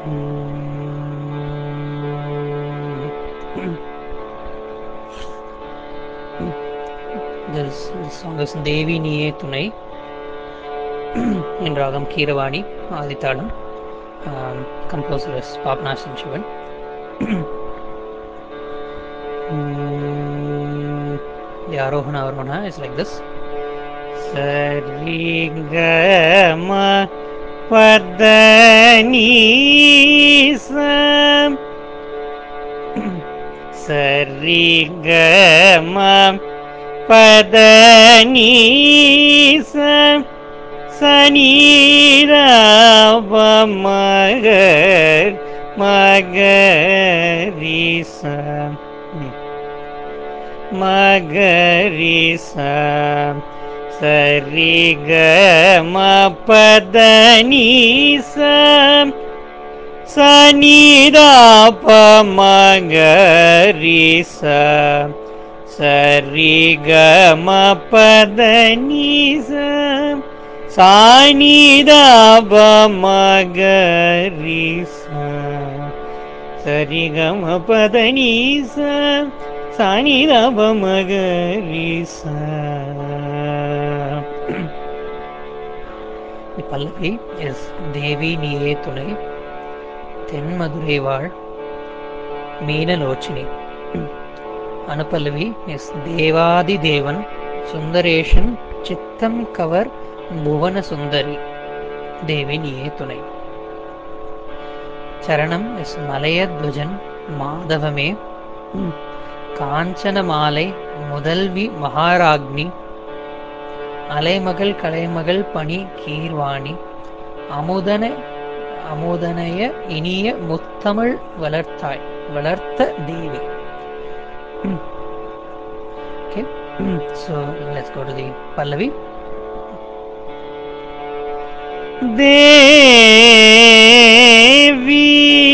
This, this song is Devi Niye Tunai in Ragam Kiravani Aditalam. Um, composer is Papanasan Shivan. Mm, the Arohana Arohana is like this. Sarigama Padanisa Sarigama Padanisa Sanira Magar Magarisa Magarisa Sarigama Padanisa Sanidapa Magarisa Sarigama Padanisa Sanidapa Magarisa Sarigama Padanisa Sanidapa Magarisa The Pallavi is Devi Niye Tunai தென்மதுரை வாழ் Meenalochini anupallavi S தேவாதி தேவன் சுந்தரேஷன் சித்தம் cover புவன சுந்தரி தேவி நீயே துணை சரணம் S Malayadhwajan மாதவமே Kanchana மாலை முதல்வி மகாராக்னி அலைமகள் கலைமகள் பணி கீர்வாணி அமுதன அமுதனைய இனிய முத்தமிழ் வளர்த்தாய் வளர்த்த தேவி okay so let's go to the pallavi devi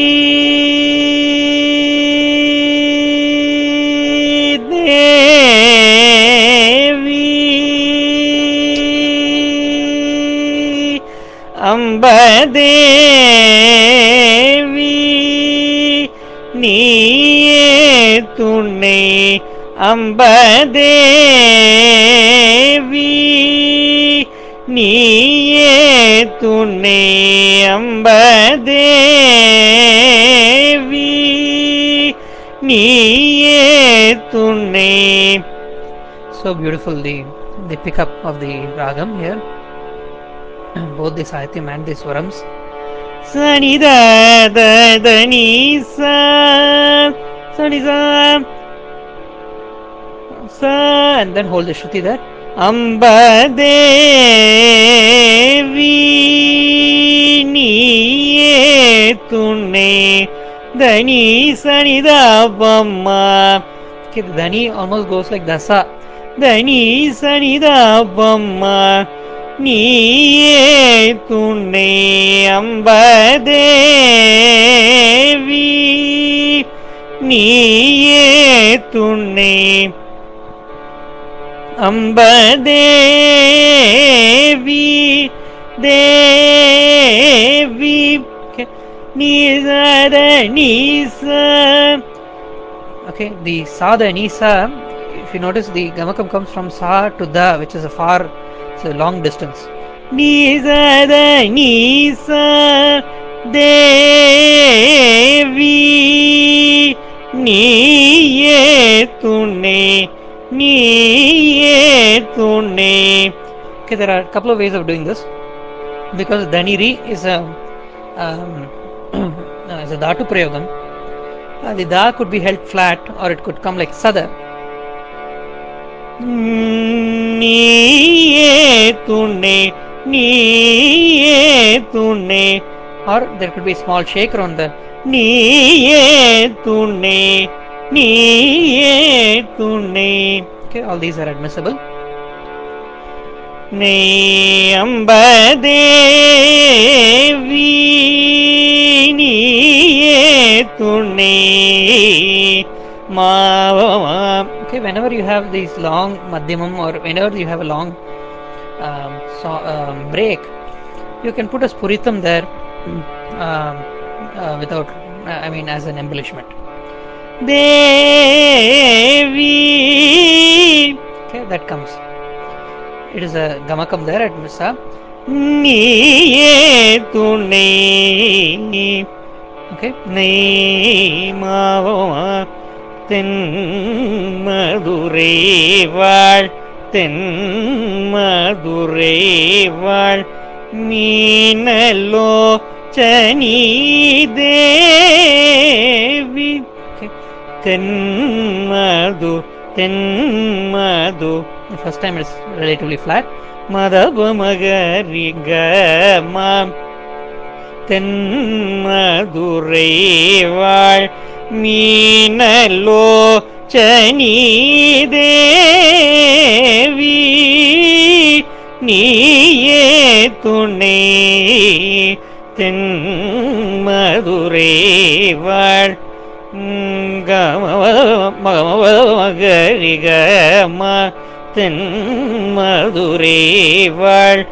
devi அம்பதேவி நீயே துணை அம்பதேவி நீயே துணை அம்பதேவி நீயே துணை so beautiful the the pickup of the ragam here both the sahityam and the swarams sanida da da ni sa sanida sa and then hold the shruti there amba devi நீயே துணை தனி சனிதா பம்மா okay the dhani almost goes like dasa தனி சனிதா பம்மா நீயே துணை அம்பதேவி நீயே துணை அம்பதேவி தேவி நீசர நீச okay the sa the nisa if you notice the gamakam comes from sa to da which is a far it's a long distance நீசத நீச தேவி நீயே துணை நீயே துணை okay there are a couple of ways of doing this because dhaniri is a um, is a dhatu prayogam uh, the da could be held flat or it could come like sada நீயே துணை நீயே துணை or there could be a small shaker on the நீயே துணை நீயே துணை okay all these are admissible நீ அம்பதேவி நீயே துணை மாவமா okay whenever you have these long madhyamam or whenever you have a long um, so, um, break you can put a spuritam there um, uh, without, uh, I mean, as an embellishment. Devi. Okay, that comes. It is a gamakam there at Misa. நீயே துணை okay நெய் மாவமா தென் மதுரை வாழ் தென் மதுரை வாழ் மீனலோ சனி தேவி தென் மது தென் மது first time it's relatively flat மதப மகரி மாம் தென் மதுரை வாழ் மீனலோ சனி தேவி நீயே துணை தென் மதுரை வாழ் மகரிகம தென் மதுரை வாழ்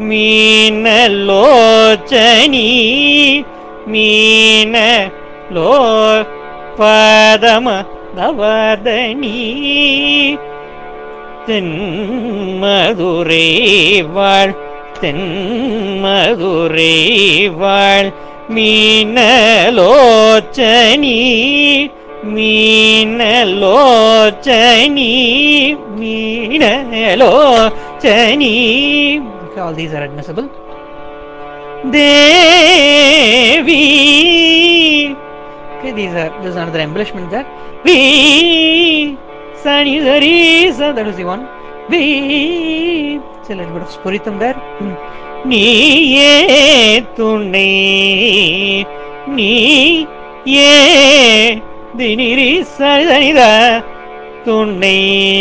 மீனலோச்சனி மீன லோ பதம தவதனி தென் மதுரை வாழ் தென் மதுரை வாழ் Meenalochani Meenalochani Meenalochani all these are admissible devi okay these are there's another embellishment there vi sani sari sa that was the one vi so a little bit of spuritam there Hmm. நீயே துணை நீ ஏ தினிரி சரிதனித துணை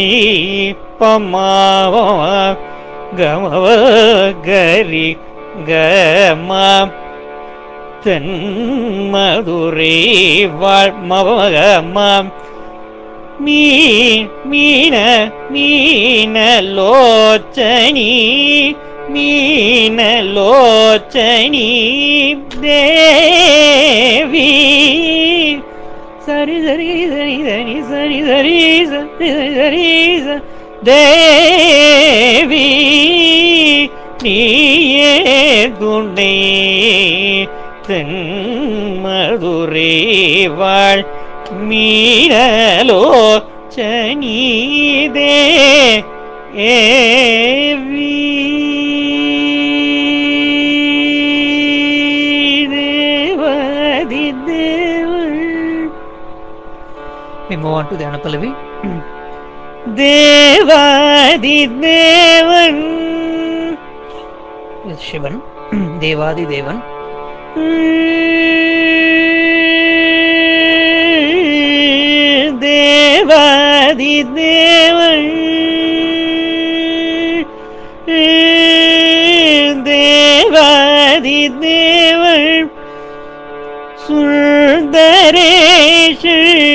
பம்மாவா கமவ கரி கம தென் மதுரை வாழ்மவகமாம் மீ மீன மீன லோச்சனி மீன லோச்சனி தேவி சரி சரி சரி சரி சரி சரி சரி சரி சரி தேவி நீயே துணை தென் மதுரை வாழ் மீனலோ சனீதே ஏவி தேவதி தேவள் We move on to the Anapalavi. தேவாதி தேவன் is சிவன் தேவாதி தேவன் தேவாதி தேவன் தேவாதி தேவன் சுந்தரேஷ்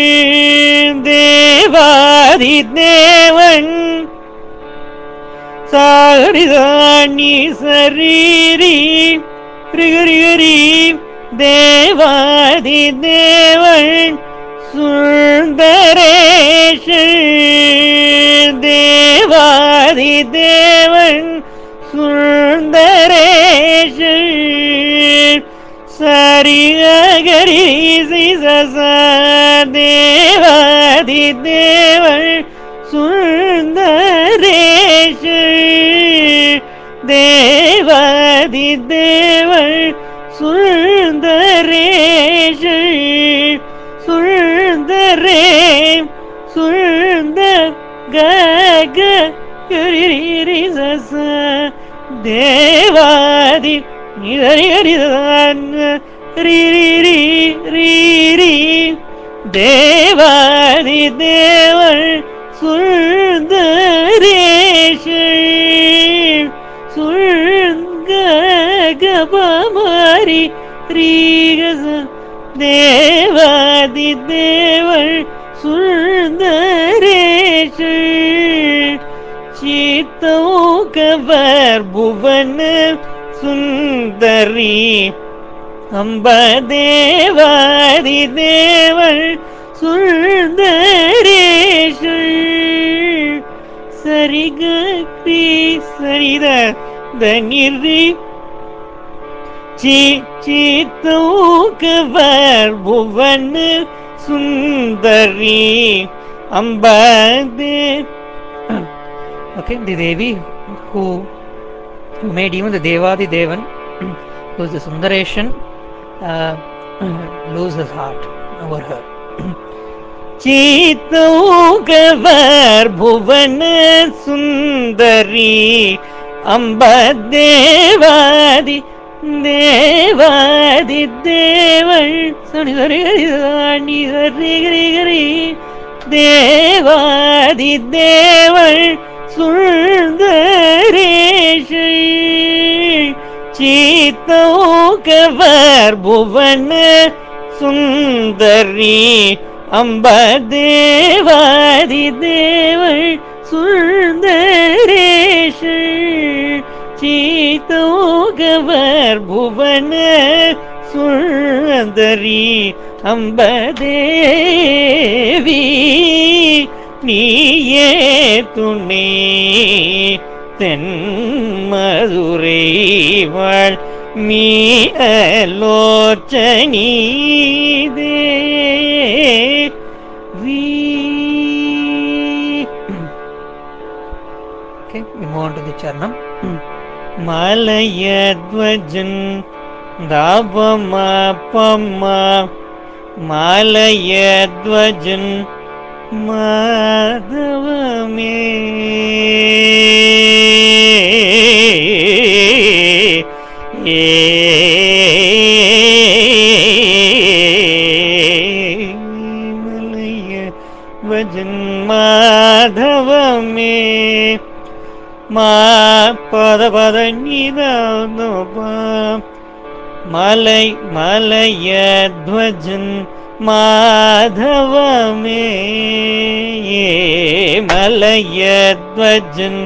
தேவாதி தேவன் சாரிதானி சரீரி ரிகரிகரி தேவாதி தேவன் சுந்தரேஷ் தேவாதி தேவன் சுந்தரேஷ் சரிகரி சிசச தேவாதி தேவன் சுந்தரேஷ் தேவாதி தேவன் சுந்தரேஷ் சுந்தரே சுந்த கக ரிரி சச தேவாதி நிதரி ஹரிதான் ரிரி ரிரி தேவாதி தேவன் சுந்தரேஷ் சுங்க கபமாரி ரீகச தேவாதி தேவன் சுந்தரேஷ் சித்தோகவர் புவன சுந்தரி அம்ப தேவாதி தேவள் சுந்தரேஷள் சரிக கிரி சரித தனிரி சி சித்தூக்கவர் புவன சுந்தரி அம்பதே Okay, the Devi who, who made even the Devadi Devan, who is the Sundareshan, uh, lose his heart over her. சீத்தூகவர் புவன சுந்தரி அம்ப தேவாதி தேவாதி தேவள் சனி சரி சனி சரி கிரி கிரி தேவாதி தேவள் சுந்தரேஷை சீத்தோகவர் புவன சுந்தரி அம்ப தேவாதி தேவள் சுந்தரேஷை சீத்தோகவர் புவன சுந்தரி அம்பதேவி நீயே துணை தென்மதுரை வாழ் மீ அலோச்சனி தேவி Okay, we move on to the Charnam. Malayadhwajan தாபமா பம்மா மாலயத்வஜன் மாதவமே மலைய வஜன் மாதவமே மா பத பத நீதா மலை மலையத்வஜன் மாதவமே மலையத்வஜன்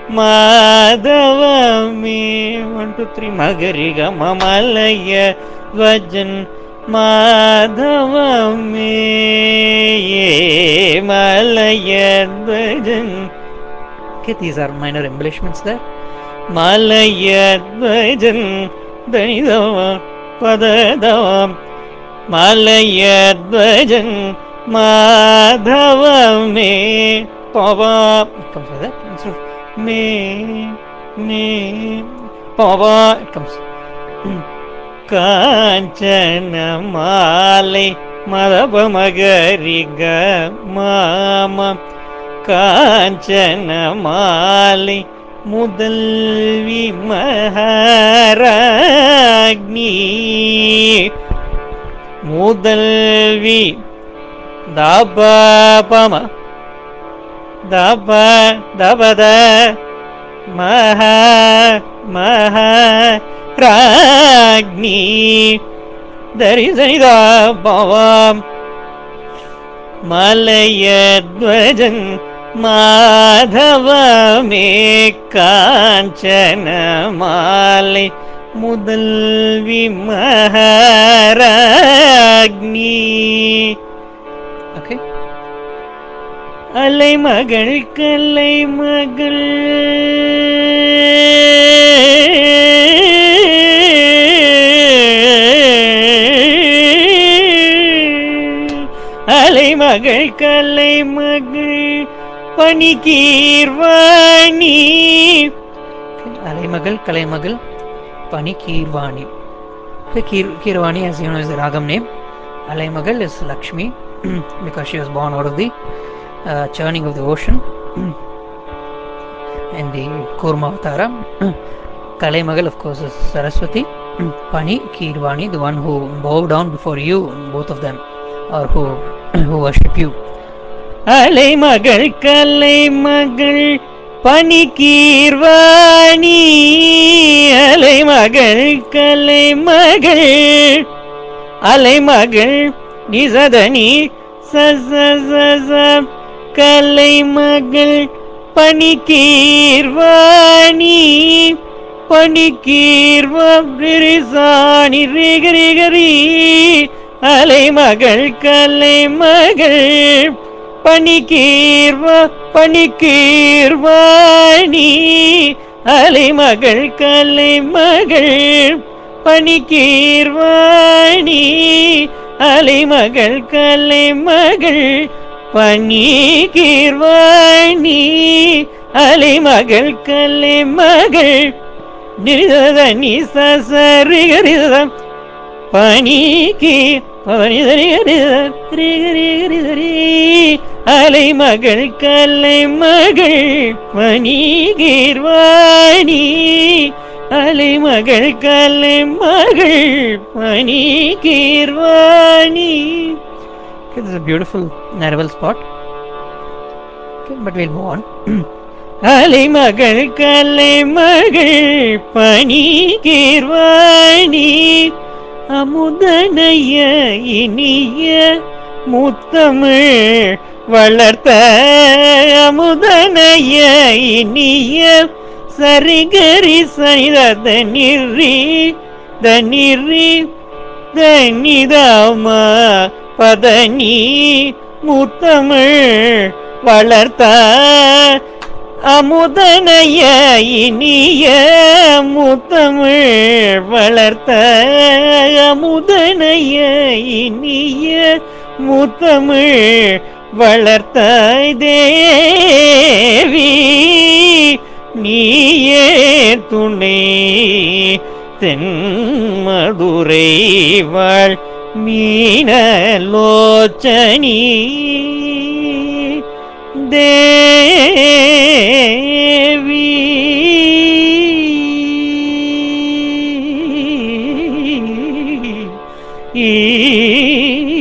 மாதவமே ஒன் டூ த்ரீ மகரிக Malayadhwajan மாதவமே Malayadhwajan Okay, these are minor embellishments there. Malayadhwajan தனிதவ பததவம் Malayadhwajan மாதவமே Bhava it comes with that instead of me me Bhava it comes Kanchana மாலை மதப மகரிக மாம காஞ்சன மாலை முதல்வி மகாராக்னி முதல்வி தபபம தப தபத மக மக ராக்னி தரிசனிதா பவாம் மலையத்வஜன் மாதவமே காஞ்சன மாலை முதல்வி மகாராக்னி ஓகே அலைமகள் கலை மகள் அலைமகள் கலை மகள் பனிகீர்வாணி அலைமகள் கலைமகள் பனிகீர்வாணி Okay, Kir, Kirvani, as you know, is the Ragam name. Alaimagal is Lakshmi because she was born out of the uh, churning of the ocean in the Kurma Avatara. Kalaimagal, of course, is Saraswati. Pani, Kirvani, the one who bow down before you, both of them, or who, who worship you. அலைமகள் கலைமகள் பனிகீர்வாணி அலைமகள் கலைமகள் அலைமகள் நிசதனி சச சச கலைமகள் பனிகீர்வாணி பணிக்கீர்வரிசாணி ரிகரிகரி அலைமகள் கலைமகள் பணிக்கீர்வ பணிக்கீர்வாணி அலைமகள் கலைமகள் பணிக்கீர்வாணி அலைமகள் கலைமகள் பணிக்கீர்வாணி அலைமகள் கலைமகள் நிரித நிசரிகரிதம் பனிக்கு அலை மகள் கலை மகள் பனிகீர்வாணி அலை மகள் கலை மகள் பனிகீர்வாணி This is a beautiful narval spot. Okay, but we'll move on. அலைமகள் கலைமகள் பணிகீர்வாணி அமுதனைய இனிய முத்தமிழ் வளர்த்த அமுதனைய இனிய சரிகரி சனித நிறி தனிரி தனிதாம பதனி முத்தமிழ் வளர்த்த அமுதனைய இனிய முத்தமிழ் வளர்த்த அமுதனைய இனிய முத்தமிழ் வளர்த்த தேவி நீயே துணை தென்மதுரை வாழ் மீனலோச்சனி தேவி ஈ